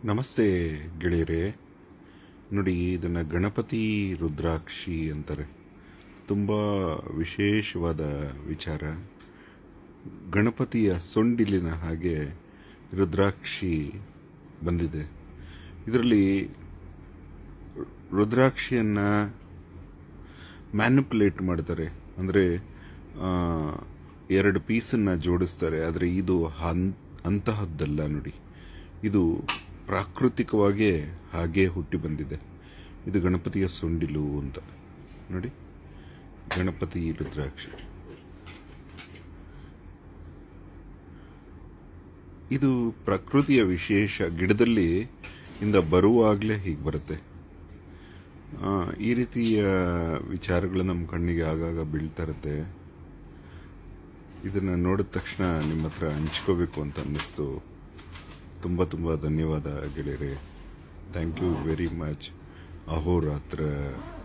ನಮಸ್ತೆ ಗೆಳೆಯರೇ ನೋಡಿ ಇದನ್ನು ಗಣಪತಿ ರುದ್ರಾಕ್ಷಿ ಅಂತಾರೆ ತುಂಬ ವಿಶೇಷವಾದ ವಿಚಾರ ಗಣಪತಿಯ ಸೊಂಡಿಲಿನ ಹಾಗೆ ರುದ್ರಾಕ್ಷಿ ಬಂದಿದೆ ಇದರಲ್ಲಿ ರುದ್ರಾಕ್ಷಿಯನ್ನು ಮ್ಯಾನುಪುಲೇಟ್ ಮಾಡ್ತಾರೆ ಅಂದರೆ ಎರಡು ಪೀಸನ್ನು ಜೋಡಿಸ್ತಾರೆ ಆದರೆ ಇದು ಹನ್- ಅಂತಹದ್ದಲ್ಲ ನೋಡಿ ಇದು ಪ್ರಾಕೃತಿಕವಾಗೇ ಹಾಗೇ ಹುಟ್ಟಿ ಬಂದಿದೆ ಇದು ಗಣಪತಿಯ ಸೊಂಡಿಲು ಅಂತ ನೋಡಿ ಗಣಪತಿ ರುದ್ರಾಕ್ಷಿ ಇದು ಪ್ರಕೃತಿಯ ವಿಶೇಷ ಗಿಡದಲ್ಲಿ ಇಂದ ಬರುವಾಗಲೇ ಹೀಗೆ ಬರುತ್ತೆ ಆ, ಈ ರೀತಿಯ ವಿಚಾರಗಳು ನಮ್ಮ ಕಣ್ಣಿಗೆ ಆಗಾಗ ಬೀಳ್ತಾ ಇರುತ್ತೆ ಇದನ್ನು ನೋಡಿದ ತಕ್ಷಣ ನಿಮ್ಮ ಹತ್ರ ಹಂಚ್ಕೋಬೇಕು ಅಂತ ಅನ್ನಿಸ್ತು ತುಂಬ ತುಂಬ ಧನ್ಯವಾದ ಗೆಳೆಯರೆ thank you very much Ahoratra